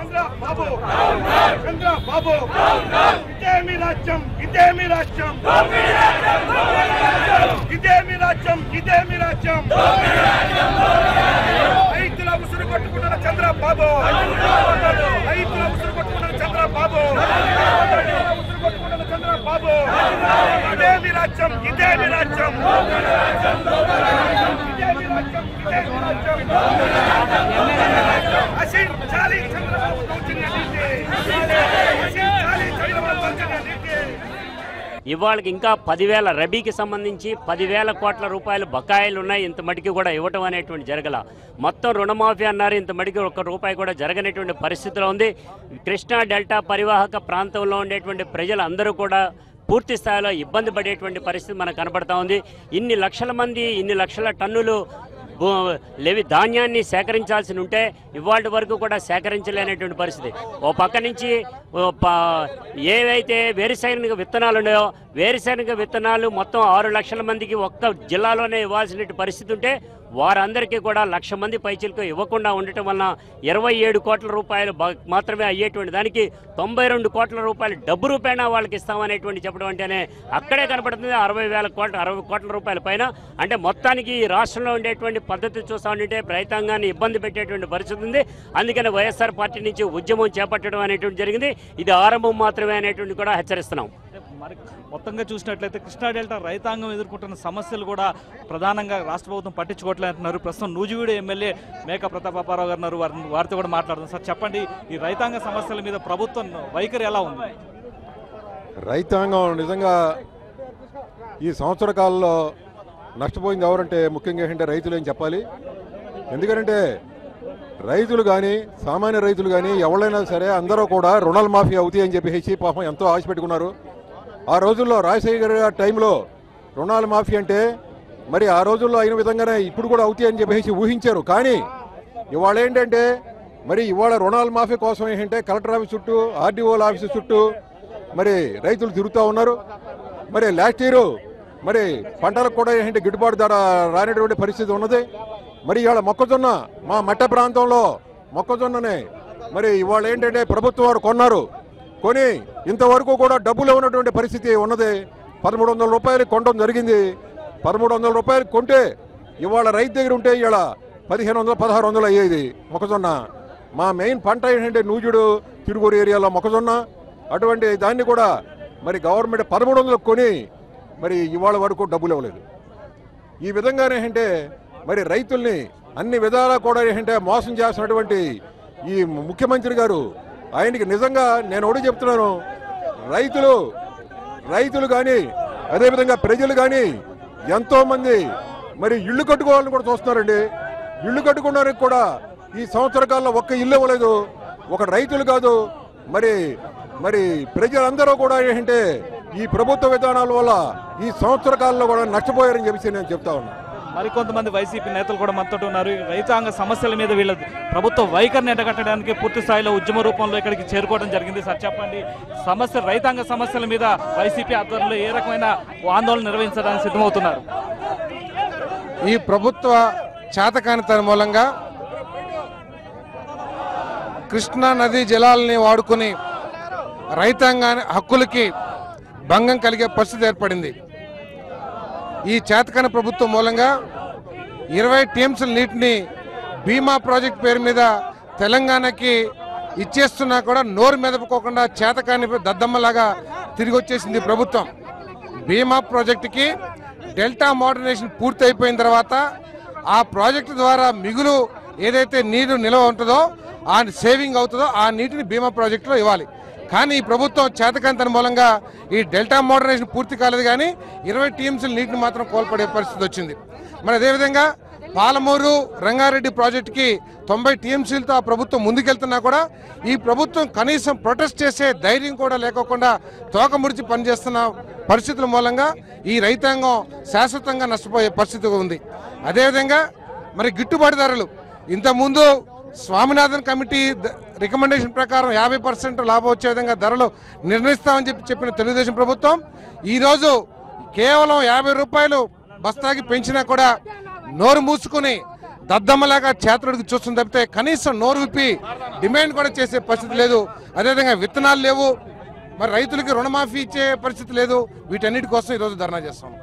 చంద్రబాబు చంద్రబాబు ఇదే మీ రాజ్యం ఇదే మీ రాజ్యం ఇదే మీ రాజ్యం ఇదే మీ రాజ్యం రైతుల ఉసురు కొట్టుకుంటున్న చంద్రబాబు రైతుల ఉసురు కొట్టుకుంటున్న చంద్రబాబు రైతుల ఉసురు కొట్టుకుంటున్న చంద్రబాబు ఇదే మీ రాజ్యం ఇదే మీ రాజ్యం ఇదే మీ రాజ్యం ఇదే మీ రాజ్యం అసీం చాలి చంద్రబాబు దౌర్జన్య నీతి అసీం చాలి చంద్రబాబు దౌర్జన్య నీతి ఇవాళకి ఇంకా పదివేల రబీకి సంబంధించి పదివేల కోట్ల రూపాయలు బకాయిలు ఉన్నాయి ఇంత మటుకి కూడా ఇవ్వటం అనేటువంటి జరగల మొత్తం రుణమాఫీ అన్నారు ఇంత మటుకి ఒక్క రూపాయి కూడా జరగనటువంటి పరిస్థితిలో ఉంది కృష్ణా డెల్టా పరివాహక ప్రాంతంలో ఉండేటువంటి ప్రజలందరూ కూడా పూర్తి స్థాయిలో ఇబ్బంది పడేటువంటి పరిస్థితి మనకు కనబడతా ఉంది ఇన్ని లక్షల మంది ఇన్ని లక్షల టన్నులు భూ- లేవి ధాన్యాన్ని సేకరించాల్సి ఉంటే ఇవాళ వరకు కూడా సేకరించలేనటువంటి పరిస్థితి ఓ పక్క నుంచి ఓ ప- ఏవైతే వేరుశనగ విత్తనాలు ఉన్నాయో వేరుశనగ విత్తనాలు మొత్తం ఆరు లక్షల మందికి ఒక్క జిల్లాలోనే ఇవ్వాల్సిన పరిస్థితి ఉంటే వారందరికీ కూడా లక్ష మంది పైచీలకు ఇవ్వకుండా ఉండటం వలన ఇరవై ఏడు కోట్ల రూపాయలు బ- మాత్రమే అయ్యేటువంటి దానికి తొంభై రెండు కోట్ల రూపాయలు డబ్బు రూపాయన వాళ్ళకి ఇస్తామనేటువంటి చెప్పడం అంటేనే అక్కడే కనపడుతుంది అరవై వేల కోట్ల అరవై కోట్ల రూపాయల పైన అంటే మొత్తానికి ఈ రాష్ట్రంలో ఉండేటువంటి పద్ధతి చూస్తూ ఉంటే రైతాంగాన్ని ఇబ్బంది పెట్టేటువంటి పరిస్థితి ఉంది అందుకని వైఎస్ఆర్ పార్టీ నుంచి ఉద్యమం చేపట్టడం అనేటువంటి జరిగింది ఇది ఆరంభం మాత్రమే అనేటువంటి కూడా హెచ్చరిస్తున్నాం మరి మొత్తంగా చూసినట్లయితే కృష్ణా డెల్టా రైతాంగం ఎదుర్కొంటున్న సమస్యలు కూడా ప్రధానంగా రాష్ట్ర ప్రభుత్వం పట్టించుకోవట్లేదు అంటున్నారు ప్రస్తుతం నూజివీడు ఎమ్మెల్యే మేక ప్రతాపారావు గారు ఉన్నారు వారిని వారితో కూడా మాట్లాడుతున్నాం సార్ చెప్పండి ఈ రైతాంగ సమస్యల మీద ప్రభుత్వం వైఖరి ఎలా ఉంది రైతాంగం నిజంగా ఈ సంవత్సర కాలంలో నష్టపోయింది ఎవరంటే ముఖ్యంగా ఏంటంటే రైతులు ఏం చెప్పాలి ఎందుకంటే రైతులు కానీ సామాన్య రైతులు కానీ ఎవరైనా సరే అందరూ కూడా రుణాల మాఫీ అవుతాయి అని చెప్పేసి పాపం ఎంతో ఆశ పెట్టుకున్నారు ఆ రోజుల్లో రాజశేఖర్ గారి టైంలో రుణాల మాఫీ అంటే మరి ఆ రోజుల్లో అయిన విధంగానే ఇప్పుడు కూడా అవుతాయి అని చెప్పేసి ఊహించారు కానీ ఇవాళ ఏంటంటే మరి ఇవాళ రుణాల మాఫీ కోసం ఏంటంటే కలెక్టర్ ఆఫీస్ చుట్టూ ఆర్డీఓల ఆఫీసు చుట్టూ మరి రైతులు తిరుగుతూ ఉన్నారు మరి లాస్ట్ ఇయర్ మరి పంటలకు కూడా ఏంటంటే గిట్టుబాటు ధర రానటువంటి పరిస్థితి ఉన్నది మరి ఇవాళ మొక్కజొన్న మా మట్ట ప్రాంతంలో మొక్కజొన్ననే మరి ఇవాళ ఏంటంటే ప్రభుత్వం వారు కొన్నారు కొని ఇంతవరకు కూడా డబ్బులు ఉన్నటువంటి పరిస్థితి ఉన్నది పదమూడు వందల రూపాయలు కొనడం జరిగింది పదమూడు వందల రూపాయలు కొంటే ఇవాళ రైతు దగ్గర ఉంటే ఇవాళ పదిహేను వందలు పదహారు వందలు అయ్యేది మొక్కజొన్న మా మెయిన్ పంట ఏంటంటే నూజుడు తిరుగూరు ఏరియాలో మొక్కజొన్న అటువంటి దాన్ని కూడా మరి గవర్నమెంట్ పదమూడు వందలకు కొని మరి ఇవాళ వరకు డబ్బులు ఇవ్వలేదు ఈ విధంగానే ఏంటంటే మరి రైతుల్ని అన్ని విధాలా కూడా ఏంటంటే మోసం చేస్తున్నటువంటి ఈ ముఖ్యమంత్రి గారు ఆయనకి నిజంగా నేను ఒకటి చెప్తున్నాను రైతులు రైతులు కానీ అదేవిధంగా ప్రజలు కానీ ఎంతో మంది మరి ఇల్లు కట్టుకోవాలని కూడా చూస్తున్నారండి ఇల్లు కట్టుకోవడానికి కూడా ఈ సంవత్సర కాలంలో ఒక్క ఇల్లు ఇవ్వలేదు ఒక రైతులు కాదు మరి మరి ప్రజలందరూ కూడా ఏంటంటే ఈ ప్రభుత్వ విధానాల వల్ల ఈ సంవత్సర కాలంలో కూడా నష్టపోయారని చెప్పేసి నేను చెప్తా ఉన్నాను మరికొంతమంది వైసీపీ నేతలు కూడా మనతో ఉన్నారు ఈ రైతాంగ సమస్యల మీద వీళ్ళ ప్రభుత్వ వైఖరిని ఎండగట్టడానికి పూర్తి స్థాయిలో ఉద్యమ రూపంలో ఇక్కడికి చేరుకోవడం జరిగింది సార్ చెప్పండి సమస్య రైతాంగ సమస్యల మీద వైసీపీ ఆధ్వర్యంలో ఏ రకమైన ఆందోళన నిర్వహించడానికి సిద్ధమవుతున్నారు ఈ ప్రభుత్వ చేతకానితనం మూలంగా కృష్ణా నదీ జలాలని వాడుకుని రైతాంగాన్ని హక్కులకి భంగం కలిగే పరిస్థితి ఏర్పడింది ఈ చేతకాని ప్రభుత్వం మూలంగా ఇరవై టీఎంసీల నీటిని బీమా ప్రాజెక్ట్ పేరు మీద తెలంగాణకి ఇచ్చేస్తున్నా కూడా నోరు మెదపుకోకుండా చేతకాని దద్దమ్మలాగా తిరిగి వచ్చేసింది ఈ ప్రభుత్వం బీమా ప్రాజెక్టుకి డెల్టా మోడర్నైజేషన్ పూర్తి అయిపోయిన తర్వాత ఆ ప్రాజెక్టు ద్వారా మిగులు ఏదైతే నీరు నిల్వ ఉంటుందో ఆ సేవింగ్ అవుతుందో ఆ నీటిని బీమా ప్రాజెక్టులో ఇవ్వాలి కానీ ఈ ప్రభుత్వం చేతకాంతన మూలంగా ఈ డెల్టా మోడర్నైజేషన్ పూర్తి కాలేదు కానీ ఇరవై టీఎంసీల నీటిని మాత్రం కోల్పడే పరిస్థితి వచ్చింది మరి అదేవిధంగా పాలమూరు రంగారెడ్డి ప్రాజెక్టుకి తొంభై టీఎంసీలతో ఆ ప్రభుత్వం ముందుకెళ్తున్నా కూడా ఈ ప్రభుత్వం కనీసం ప్రొటెస్ట్ చేసే ధైర్యం కూడా లేకోకుండా తోక ముడిచి పనిచేస్తున్న పరిస్థితుల మూలంగా ఈ రైతాంగం శాశ్వతంగా నష్టపోయే పరిస్థితి ఉంది అదేవిధంగా మరి గిట్టుబాటు ధరలు ఇంతకుముందు స్వామినాథన్ కమిటీ ద- రికమెండేషన్ ప్రకారం యాభై పర్సెంట్ లాభం వచ్చే విధంగా ధరలు నిర్ణయిస్తామని చెప్పి చెప్పిన తెలుగుదేశం ప్రభుత్వం ఈరోజు కేవలం యాభై రూపాయలు బస్తాకి పెంచినా కూడా నోరు మూసుకుని దద్దమ్మలాగా చేతులకు చూస్తుంది తప్పితే కనీసం నోరు విప్పి డిమాండ్ కూడా చేసే పరిస్థితి లేదు అదేవిధంగా విత్తనాలు లేవు మరి రైతులకి రుణమాఫీ ఇచ్చే పరిస్థితి లేదు వీటన్నిటి కోసం ఈరోజు ధర్నా చేస్తాం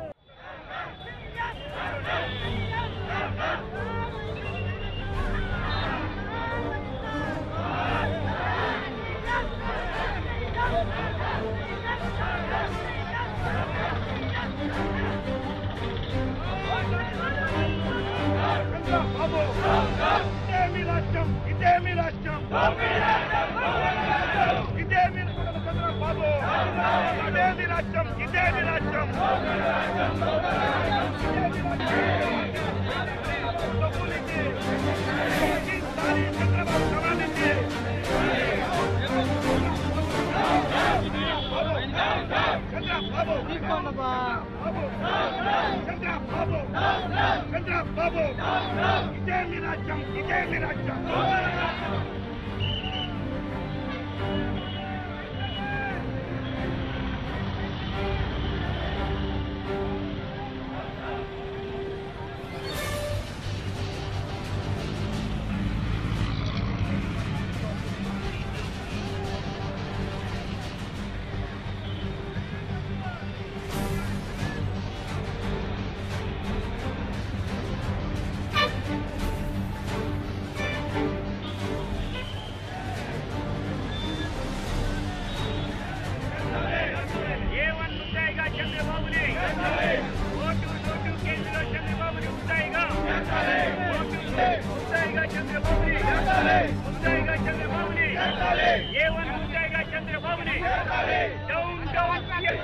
బాబు ఇదే మీ రాష్ట్రం ఇదే మీ రాష్ట్రం ఇదే మీ చంద్రబాబు ఇదే మీ రాష్ట్రం ఇదే మీ రాష్ట్రం డబ్బులిచ్చి, ఈసారి చంద్రబాబు సమాధించి చంద్రబాబు చంద్రబాబు చంద్రబాబు ఇదే మీ రాజ్యం ఇదే మీ రాజ్యం ఏవన్ ముద్దాయిగా చంద్రబాబుని ఓటు ఓటు కేసులో చంద్రబాబుని ముద్దాయిగా ఓటు ముద్దాయిగా చంద్రబాబుని ముద్దాయిగా చంద్రబాబుని ఏవన్ ముద్దాయిగా చంద్రబాబుని డౌన్ డౌన్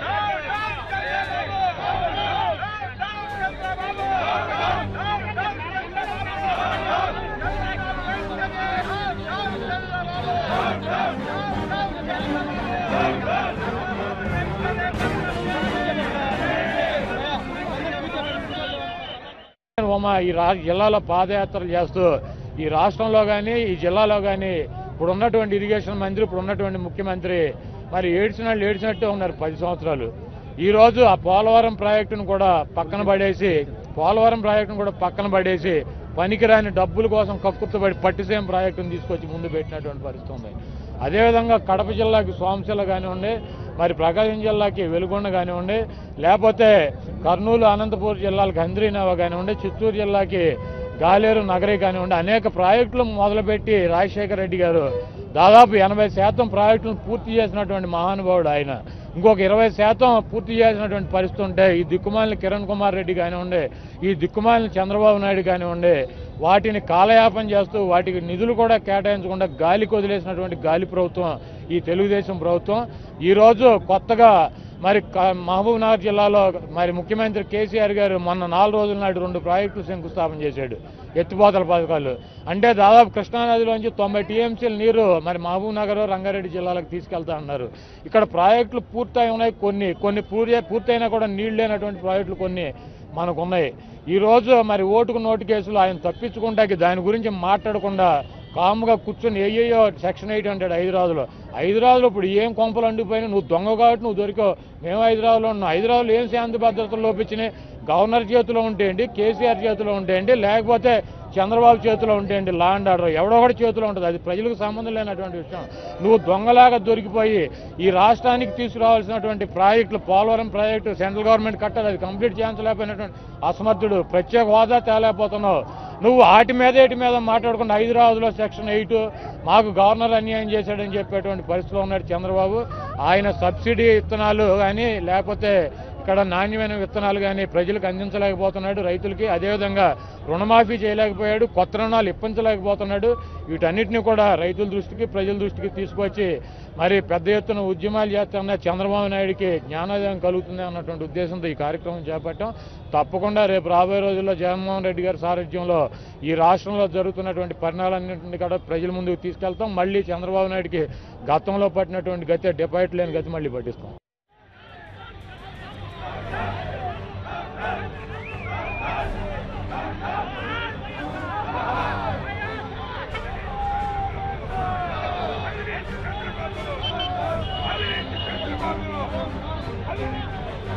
ఉమ ఈ రా జిల్లాలో పాదయాత్రలు చేస్తూ ఈ రాష్ట్రంలో కానీ ఈ జిల్లాలో కానీ ఇప్పుడు ఉన్నటువంటి ఇరిగేషన్ మంత్రి ఇప్పుడు ఉన్నటువంటి ముఖ్యమంత్రి మరి ఏడ్చిన వాళ్ళు ఏడ్చినట్టే ఉన్నారు పది సంవత్సరాలు ఈ రోజు ఆ పోలవరం ప్రాజెక్టును కూడా పక్కన పడేసి పోలవరం ప్రాజెక్టును కూడా పక్కన పడేసి పనికిరాని డబ్బుల కోసం కక్కుర్తపడి పట్టిసేం ప్రాజెక్టును తీసుకొచ్చి ముందు పెట్టినటువంటి పరిస్థితి ఉంది అదేవిధంగా కడప జిల్లాకి సోమశిల కానివ్వండి మరి ప్రకాశం జిల్లాకి వెలుగొండ కానివ్వండి లేకపోతే కర్నూలు అనంతపూర్ జిల్లాలకు హంద్రీనవ కానివ్వండి చిత్తూరు జిల్లాకి గాలేరు నగరి కానివ్వండి అనేక ప్రాజెక్టులు మొదలుపెట్టి రాజశేఖర రెడ్డి గారు దాదాపు ఎనభై శాతం ప్రాజెక్టులను పూర్తి చేసినటువంటి మహానుభావుడు ఆయన ఇంకొక ఇరవై శాతం పూర్తి చేసినటువంటి పరిస్థితి ఉంటే ఈ దిక్కుమాలిన కిరణ్ కుమార్ రెడ్డి కానివ్వండి ఈ దిక్కుమాలిన చంద్రబాబు నాయుడు కానివ్వండి వాటిని కాలయాపన చేస్తూ వాటికి నిధులు కూడా కేటాయించకుండా గాలికి వదిలేసినటువంటి గాలి ప్రభుత్వం ఈ తెలుగుదేశం ప్రభుత్వం ఈరోజు కొత్తగా మరి క- మహబూబ్ నగర్ జిల్లాలో మరి ముఖ్యమంత్రి కేసీఆర్ గారు మొన్న నాలుగు రోజుల నాడు రెండు ప్రాజెక్టులు శంకుస్థాపన చేశాడు ఎత్తిపోతల పథకాలు అంటే దాదాపు కృష్ణానదిలోంచి తొంభై టీఎంసీల నీరు మరి మహబూబ్ నగర్ రంగారెడ్డి జిల్లాలకు తీసుకెళ్తా ఉన్నారు ఇక్కడ ప్రాజెక్టులు పూర్తయి ఉన్నాయి కొన్ని కొన్ని పూర్తి పూర్తయినా కూడా నీళ్లు లేనటువంటి ప్రాజెక్టులు కొన్ని మనకు ఉన్నాయి ఈ రోజు మరి ఓటుకు నోటు కేసులు ఆయన తప్పించుకుంటాకి దాని గురించి మాట్లాడకుండా కాముగా కూర్చొని ఏయ్యో సెక్షన్ ఎయిట్ అంటాడు హైదరాబాద్లో హైదరాబాద్లో ఇప్పుడు ఏం కొంపలు అండిపోయినా నువ్వు దొంగ కాబట్టి నువ్వు దొరికావు మేము హైదరాబాద్లో ఉన్నాం హైదరాబాద్లో ఏం శాంతి భద్రతలు లోపించినాయి గవర్నర్ చేతిలో ఉంటేయండి కేసీఆర్ చేతిలో ఉంటేయండి లేకపోతే చంద్రబాబు చేతిలో ఉంటేయండి లా అండ్ ఆర్డర్ ఎవడో ఒకటి చేతిలో ఉంటుంది అది ప్రజలకు సంబంధం లేనటువంటి విషయం నువ్వు దొంగలాగా దొరికిపోయి ఈ రాష్ట్రానికి తీసుకురావాల్సినటువంటి ప్రాజెక్టులు పోలవరం ప్రాజెక్టు సెంట్రల్ గవర్నమెంట్ కట్టాలి అది కంప్లీట్ చేయించలేకపోయినటువంటి అసమర్థుడు ప్రత్యేక హోదా తేలేకపోతున్నావు నువ్వు వాటి మీద ఏటి మీద మాట్లాడుకున్న హైదరాబాద్లో సెక్షన్ ఎయిట్ మాకు గవర్నర్ అన్యాయం చేశాడని చెప్పేటువంటి పరిస్థితిలో ఉన్నాడు చంద్రబాబు ఆయన సబ్సిడీ విత్తనాలు కానీ లేకపోతే ఇక్కడ నాణ్యమైన విత్తనాలు కానీ ప్రజలకు అందించలేకపోతున్నాడు రైతులకి అదేవిధంగా రుణమాఫీ చేయలేకపోయాడు కొత్త రుణాలు ఇప్పించలేకపోతున్నాడు వీటన్నిటిని కూడా రైతుల దృష్టికి ప్రజల దృష్టికి తీసుకొచ్చి మరి పెద్ద ఎత్తున ఉద్యమాలు చేస్తున్న చంద్రబాబు నాయుడికి జ్ఞానోదయం కలుగుతుంది అన్నటువంటి ఉద్దేశంతో ఈ కార్యక్రమం చేపట్టాం తప్పకుండా రేపు రాబోయే రోజుల్లో జగన్మోహన్ రెడ్డి గారి సారథ్యంలో ఈ రాష్ట్రంలో జరుగుతున్నటువంటి పరిణామాలన్నింటినీ కూడా ప్రజల ముందుకు తీసుకెళ్తాం మళ్ళీ చంద్రబాబు నాయుడికి గతంలో పట్టినటువంటి గతి డిపాజిట్ లేని గతి మళ్ళీ పట్టిస్తాం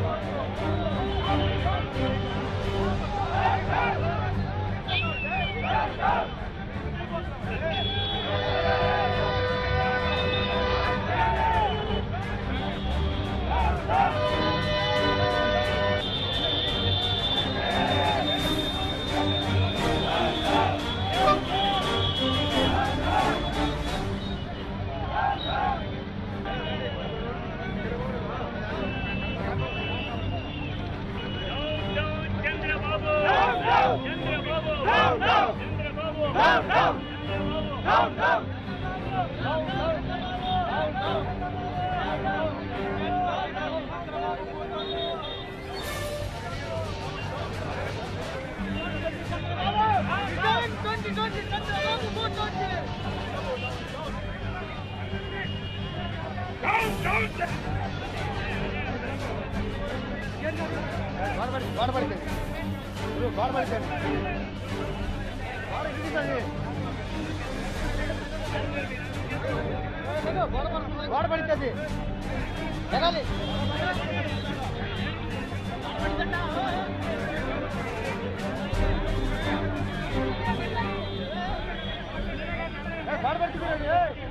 చంద్రబాబు బాడబడుతుంది